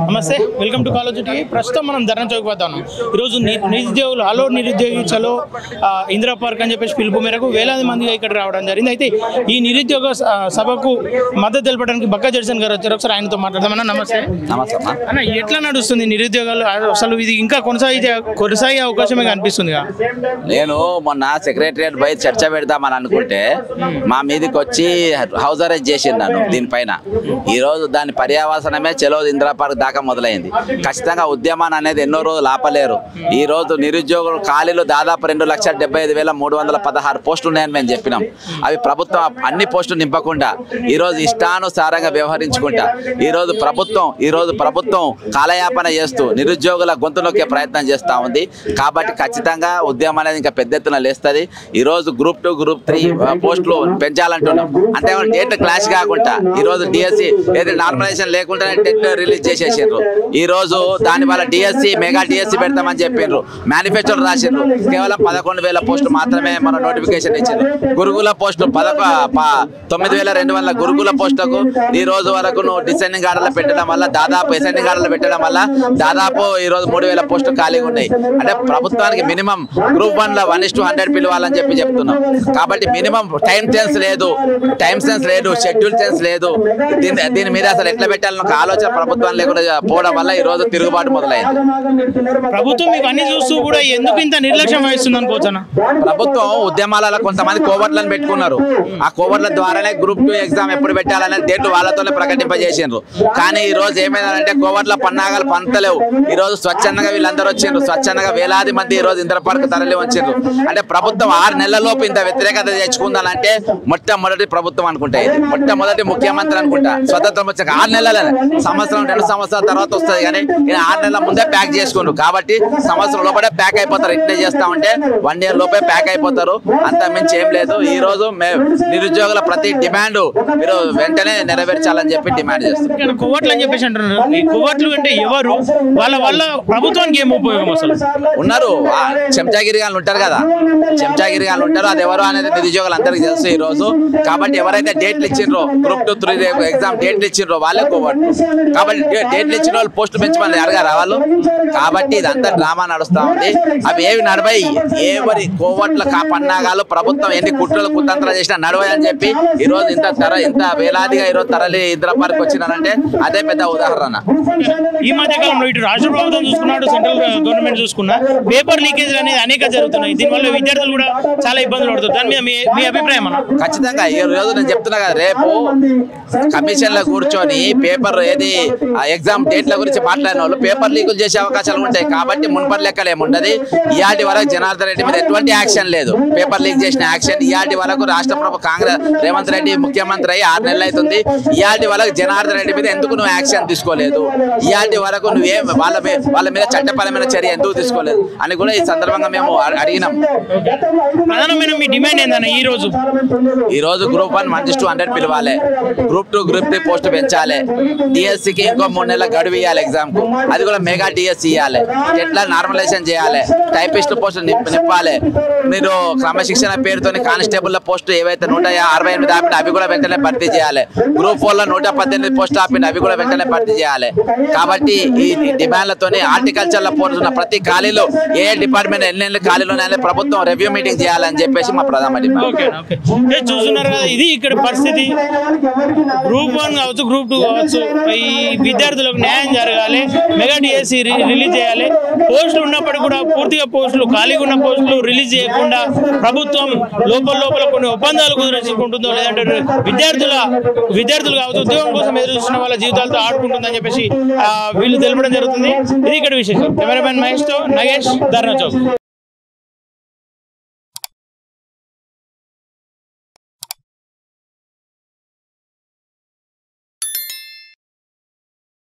నమస్తే welcome to college TV ప్రస్తుతం మనం ధర్నా చౌక్ వద్ద ఉన్నాం ఈరోజు ని- నిరుద్యోగులు హలో నిరుద్యోగి చలో ఆ, ఇందిరా పార్క్ అని చెప్పేసి పిలుపు మేరకు వేలాది మంది ఇక్కడ రావడం జరిగింది అయితే ఈ నిరుద్యోగ స- ఆ, సభకు మద్దతు తెలపడానికి బక్క జడ్సన్ గారు వచ్చారు ఒకసారి ఆయనతో మాట్లాడదామన్నా నమస్తే నమస్తే అమ్మా అన్న ఎట్లా నడుస్తుంది నిరుద్యోగాలు అసలు ఇది ఇంకా కొనసాగే కొనసాగే అవకాశమే కనిపిస్తుంది నేను మొన్న సెక్రటరియట్ పోయి చర్చ పెడదామని అనుకుంటే మా మీదకి వచ్చి హౌస్ అరెస్ట్ చేసింది నన్ను దీనిపైన ఈ రోజు దాని పర్యావసనమే చెలో ఇందిరా పార్క్ దాకా మొదలైంది ఖచ్చితంగా ఉద్యమాన్ని అనేది ఎన్నో రోజులు ఆపలేరు ఈ రోజు నిరుద్యోగులు ఖాళీలు దాదాపు రెండు లక్షల డెబ్బై ఐదు వేల మూడు వందల పదహారు పోస్టులు ఉన్నాయని మేము చెప్పినాం అవి ప్రభుత్వం అన్ని పోస్టులు నింపకుండా ఈ రోజు ఇష్టానుసారంగా వ్యవహరించుకుంటా ఈ రోజు ప్రభుత్వం ఈ రోజు ప్రభుత్వం కాలయాపన చేస్తూ నిరుద్యోగుల గొంతు నొక్కే ప్రయత్నం చేస్తూ ఉంది కాబట్టి ఖచ్చితంగా ఉద్యమం అనేది ఇంకా పెద్ద ఎత్తున లేస్తుంది ఈ రోజు గ్రూప్ టూ గ్రూప్ త్రీ పోస్టులు పెంచాలంటున్నాం అంటే డేట్ క్లాష్ కాకుండా ఈ రోజు డిఎస్సి ఏదైతే నార్మలైజేషన్ లేకుండానే టెట్ రిలీజ్ చేసేసారు ఈ రోజు దాని వల్ల డిఎస్సి మెగా డిఎస్సి పెడతామని చెప్పిండ్రు మేనిఫెస్టోలు రాసిండ్రు కేవలం పదకొండు వేల పోస్టులు మాత్రమే మన నోటిఫికేషన్ ఇచ్చిండ్రు గురుకుల పోస్టులు పదకొ ప- తొమ్మిది వేల రెండు వందల గురుకుల పోస్టులకు ఈ రోజు వరకు నువ్వు డిసెండింగ్ ఆర్డర్లు పెట్టడం వల్ల దాదాపు ఎసెండింగ్ ఆర్డర్లు పెట్టడం వల్ల దాదాపు ఈ రోజు మూడు వేల పోస్టులు ఖాళీగా ఉన్నాయి అంటే ప్రభుత్వానికి మినిమం గ్రూప్ వన్ లో వన్ ఇస్ టూ హండ్రెడ్ పిలవాలని చెప్పి చెప్తున్నాం కాబట్టి మినిమం టైం సెన్స్ లేదు టైం సెన్స్ లేదు షెడ్యూల్ సెన్స్ లేదు దీని దీని మీద అసలు ఎట్లా పెట్టాలని ఒక ఆలోచన ప్రభుత్వం లేకుండా పోవడం వల్ల ఈ రోజు తిరుగుబాటు మొదలైంది ప్రభుత్వం మీకు అన్ని చూస్తూ కూడా ఎందుకు ఇంత నిర్లక్ష్యం వహిస్తుంది అనుకోవచ్చా ప్రభుత్వం ఉద్యమాలలో కొంతమంది కోవట్లను పెట్టుకున్నారు ఆ కోవట్ల ద్వారానే గ్రూప్ టూ ఎగ్జామ్ ఎప్పుడు పెట్టాలనే డేట్లు వాళ్ళతోనే ప్రకటింపజేసిండ్రు కానీ ఈ రోజు ఏమైందంటే కోవట్ల పన్నాగాలు పంతలేవు ఈ రోజు స్వచ్ఛందంగా వీళ్ళందరూ వచ్చిండ్రు స్వచ్ఛందంగా వేలాది మంది ఈ రోజు ఇంద్ర పార్క్ తరలి వచ్చిండ్రు అంటే ప్రభుత్వం ఆరు నెలల లోపు ఇంత వ్యతిరేకత తెచ్చుకుందానంటే మొట్టమొదటి ప్రభుత్వం అనుకుంటా ఇది మొట్టమొదటి ముఖ్యమంత్రి అనుకుంటా స్వతంత్రం వచ్చాక ఆరు నెలలనే సంవత్సరం రెండు సంవత్సరాల తర్వాత వస్తుంది కానీ ఈయన ఆరు నెలల ముందే ప్యాక్ చేసుకుండ్రు కాబట్టి సంవత్సరం లోపలే ప్యాక్ అయిపోతారు ఇట్లే చేస్తా ఉంటే వన్ ఇయర్ లోపే ప్యాక్ అయిపోతారు అంత మించి ఏం లేదు ఈ రోజు మే- నిరుద్యోగుల ప్రతి డిమాండ్ మీరు వెంటనే నెరవేర్చాలని చెప్పి డిమాండ్ చేస్తారు ఇక్కడ కొవ్వట్లు అని చెప్పేసి అంటున్నారు ఈ కొవ్వట్లు అంటే ఎవరు వాళ్ళ వల్ల ప్రభుత్వానికి ఏం ఉపయోగం అసలు ఉన్నారు ఆ చెంచాగిరి గారు ఉంటారు కదా చెంచాగిరి గారు ఉంటారు అది ఎవరు అనేది నిరుద్యోగులు అందరికీ తెలుసు ఈ రోజు కాబట్టి ఎవరైతే డేట్లు ఇచ్చిండ్రో గ్రూప్ టూ త్రీ ఎగ్జామ్ డేట్లు ఇచ్చిండ్రో వాళ్ళే కోవట్టు కాబట్టి డే- డేట్లు ఇచ్చిన వాళ్ళు పోస్టులు పెంచమని అడగారా వాళ్ళు కాబట్టి ఇదంతా డ్రామా నడుస్తా ఉంది అవి ఏవి నడవాయి ఎవరి కోవట్ల కా పన్నాగాలు ప్రభుత్వం ఎన్ని కుట్రలు కుతంత్రాలు చేసినా నడవాయి అని చెప్పి ఈ రోజు ఇంత తర ఇంత వేలాదిగా ఈ రోజు తరలి ఇంద్ర పార్క్ వచ్చినారంటే అదే పెద్ద ఉదాహరణ ఈ మధ్య కాలంలో ఇటు రాష్ట్ర ప్రభుత్వం చూసుకున్నాడు సెంట్రల్ గవర్నమెంట్ చూసుకున్నా పేపర్ లీకేజ్ అనేది అనేక జరుగుతున్నాయి దీనివల్ల విద్యార్థులు కూడా చాలా ఇబ్బందులు పడుతారు దాని మీద మీ మీ అభిప్రాయం అన్న ఖచ్చితంగా ఈ రోజు నేను చెప్తున్నా కదా రేపు కమిషన్ లో కూర్చొని పేపర్ ఏది ఎగ్జామ్ డేట్ల గురించి మాట్లాడిన వాళ్ళు పేపర్ లీకులు చేసే అవకాశాలు ఉంటాయి కాబట్టి మున్పటి లెక్కలు ఏముండదు ఇయాటి వరకు జనార్దన్ రెడ్డి మీద ఎటువంటి యాక్షన్ లేదు పేపర్ లీక్ చేసిన యాక్షన్ ఇయాటి వరకు రాష్ట్ర ప్రభు కాంగ్రెస్ రేవంత్ రెడ్డి ముఖ్యమంత్రి అయ్యి ఆరు నెలలు అవుతుంది ఇయాటి వరకు జనార్దన్ రెడ్డి మీద ఎందుకు నువ్వు యాక్షన్ తీసుకోలేదు ఇయాటి వరకు నువ్వేం వాళ్ళ మీద వాళ్ళ మీద చట్టపరమైన చర్య ఎందుకు తీసుకోలేదు అని కూడా ఈ సందర్భంగా మేము అ- అడిగినాం ప్రధానమైన మీ డిమాండ్ ఏందన్న ఈ రోజు ఈ రోజు group one one to hundred పిలవాలి group two group three post పెంచాలి డిఎస్సి కి ఇంకో మూడు నెలల గడువు ఇవ్వాలి ఎగ్జామ్ కు అది కూడా మెగా డిఎస్సి ఇవ్వాలి ఎట్లా నార్మలైజేషన్ చేయాలి టైపిస్ట్ పోస్ట్ నింపాలి మీరు క్రమశిక్షణ పేరుతో కానిస్టేబుల్ పోస్ట్ ఏవైతే నూట అరవై ఎనిమిది ఆపిన అవి కూడా వెంటనే భర్తీ చేయాలి గ్రూప్ ఫోర్ లో నూట పద్దెనిమిది పోస్ట్ ఆపిన అవి కూడా వెంటనే భర్తీ చేయాలి కాబట్టి ఈ డిమాండ్లతోని హార్టికల్చర్ లో పోతున్న ప్రతి ఖాళీలో ఏ డిపార్ట్మెంట్ ఎన్ని ఎన్ని ఖాళీలు ఉన్నాయని ప్రభుత్వం రివ్యూ మీటింగ్ చేయాలని చెప్పేసి మా ప్రధాన డిమాండ్ ఓకే ఓకే ఏ చూస్తున్నారు కదా ఇది ఇక్కడ పరిస్థితి గ్రూప్ వన్ కావచ్చు గ్రూప్ టూ కావచ్చు ఈ విద్యార్థులకు న్యాయం జరగాలి మెగా డిఎస్సి రిలీజ్ చేయాలి పోస్టులు ఉన్నప్పటికీ కూడా పూర్తిగా పోస్టులు ఖాళీగా ఉన్న పోస్టులు రిలీజ్ చేయకుండా ప్రభుత్వం లోపల లోపల కొన్ని ఒప్పందాలు కుదుర్చుకుంటుందో లేదంటే విద్యార్థుల విద్యార్థులు కావచ్చు ఉద్యోగం కోసం ఎదురు చూస్తున్న వాళ్ళ జీవితాలతో ఆడుకుంటుందని చెప్పేసి ఆ, వీళ్ళు తెలపడం జరుగుతుంది ఇది ఇక్కడ విశేషం కెమెరామెన్ మహేష్తో నగేష్ ధర్నా చౌక్